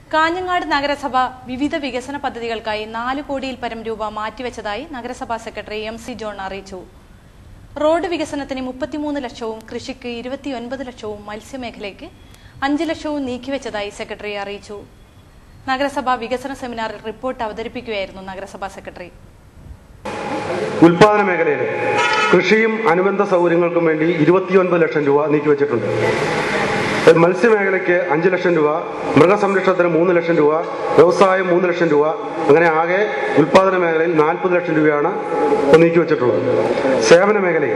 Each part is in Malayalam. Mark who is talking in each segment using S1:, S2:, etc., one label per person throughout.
S1: കാഞ്ഞങ്ങാട് നഗരസഭ വിവിധ വികസന പദ്ധതികൾക്കായി നാല് കോടിയിൽ പരം രൂപ മാറ്റിവെച്ചതായി നഗരസഭാ സെക്രട്ടറി എം സി ജോൺ അറിയിച്ചു റോഡ് വികസനത്തിന് മുപ്പത്തിമൂന്ന് ലക്ഷവും കൃഷിക്ക് ഇരുപത്തിയൊൻപത് ലക്ഷവും മത്സ്യമേഖലയ്ക്ക് അഞ്ച് ലക്ഷവും നീക്കിവെച്ചതായി സെക്രട്ടറി അറിയിച്ചു നഗരസഭാ വികസന സെമിനാറിൽ റിപ്പോർട്ട് അവതരിപ്പിക്കുകയായിരുന്നു നഗരസഭാ സെക്രട്ടറി
S2: ഉൽപാദന മേഖലയിൽ കൃഷിയും അനുബന്ധ സൗകര്യങ്ങൾക്കും വേണ്ടി ഇരുപത്തിയൊൻപത് ലക്ഷം രൂപ നീക്കിവെച്ചിട്ടുണ്ട് മത്സ്യമേഖലയ്ക്ക് അഞ്ച് ലക്ഷം രൂപ മൃഗസംരക്ഷണത്തിന് മൂന്ന് ലക്ഷം രൂപ വ്യവസായം മൂന്ന് ലക്ഷം രൂപ അങ്ങനെ ആകെ ഉൽപാദന മേഖലയിൽ നാൽപ്പത് ലക്ഷം രൂപയാണ് ഇപ്പോൾ നീക്കിവെച്ചിട്ടുള്ളത് സേവന മേഖലയിൽ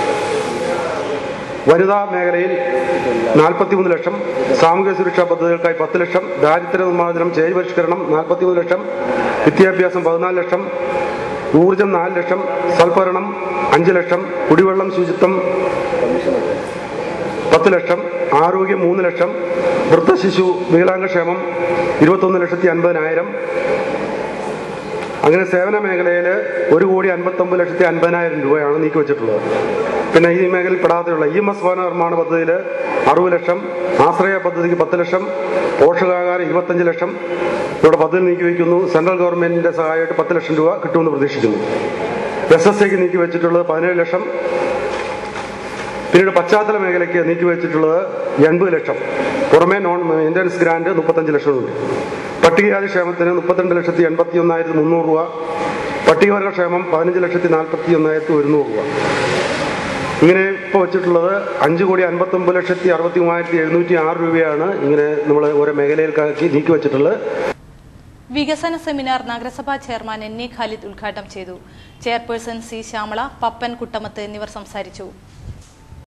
S2: വനിതാ മേഖലയിൽ നാൽപ്പത്തിമൂന്ന് ലക്ഷം സാമൂഹ്യ സുരക്ഷാ പദ്ധതികൾക്കായി പത്ത് ലക്ഷം ദാരിദ്ര്യ നിർമ്മാർജ്ജനം ചേരി പരിഷ്കരണം നാൽപ്പത്തിമൂന്ന് ലക്ഷം വിദ്യാഭ്യാസം പതിനാല് ലക്ഷം ഊർജം നാല് ലക്ഷം സൽഭരണം അഞ്ച് ലക്ഷം കുടിവെള്ളം ശുചിത്വം പത്ത് ലക്ഷം ആരോഗ്യം മൂന്ന് ലക്ഷം വൃദ്ധശിശു വികലാംഗക്ഷേമം ഇരുപത്തൊന്ന് ലക്ഷത്തി അൻപതിനായിരം അങ്ങനെ സേവന മേഖലയിൽ ഒരു കോടി അൻപത്തൊമ്പത് ലക്ഷത്തി അൻപതിനായിരം രൂപയാണ് നീക്കി വെച്ചിട്ടുള്ളത് പിന്നെ ഈ മേഖലയിൽ പെടാതെയുള്ള ഇ എം എസ് ഭവന നിർമ്മാണ പദ്ധതിയിൽ അറുപത് ലക്ഷം ആശ്രയ പദ്ധതിക്ക് പത്ത് ലക്ഷം പോഷകാഹാരം ഇരുപത്തഞ്ച് ലക്ഷം ഇവിടെ പദ്ധതി നീക്കി വയ്ക്കുന്നു സെൻട്രൽ ഗവൺമെന്റിന്റെ സഹായമായിട്ട് പത്ത് ലക്ഷം രൂപ കിട്ടുമെന്ന് പ്രതീക്ഷിക്കുന്നു എസ് എസ് ഐക്ക് നീക്കി വെച്ചിട്ടുള്ളത് പതിനേഴ് ലക്ഷം പിന്നീട് പശ്ചാത്തല മേഖലയ്ക്ക് നീക്കി വെച്ചിട്ടുള്ളത് എൺപത് ലക്ഷം പുറമെ നോൺ മെയിൻ്റനൻസ് ഗ്രാന്റ് മുപ്പത്തഞ്ച് ലക്ഷമുണ്ട് പട്ടികജാതി ക്ഷേമത്തിന് മുപ്പത്തിരണ്ട് ലക്ഷത്തി എൺപത്തി ഒന്നായിരത്തി മുന്നൂറ് രൂപ പട്ടികവർഗ ക്ഷേമം പതിനഞ്ച് ലക്ഷത്തി നാൽപ്പത്തി ഒന്നായിരത്തി ഒരുന്നൂറ് രൂപ ഇങ്ങനെ ഇപ്പോൾ വെച്ചിട്ടുള്ളത് അഞ്ച് കോടി അൻപത്തി ഒമ്പത് ലക്ഷത്തി അറുപത്തി മൂവായിരത്തി എഴുന്നൂറ്റി ആറ് രൂപയാണ് ഇങ്ങനെ നമ്മൾ ഓരോ മേഖലയിൽക്കാക്കി നീക്കി വെച്ചിട്ടുള്ളത്
S1: വികസന സെമിനാർ നഗരസഭാ ചെയർമാൻ എൻ എ ഖാലിദ് ഉദ്ഘാടനം ചെയ്തു ചെയർപേഴ്സൺ സി ശ്യാമള പപ്പൻ കുട്ടമത്ത് എന്നിവർ സംസാരിച്ചു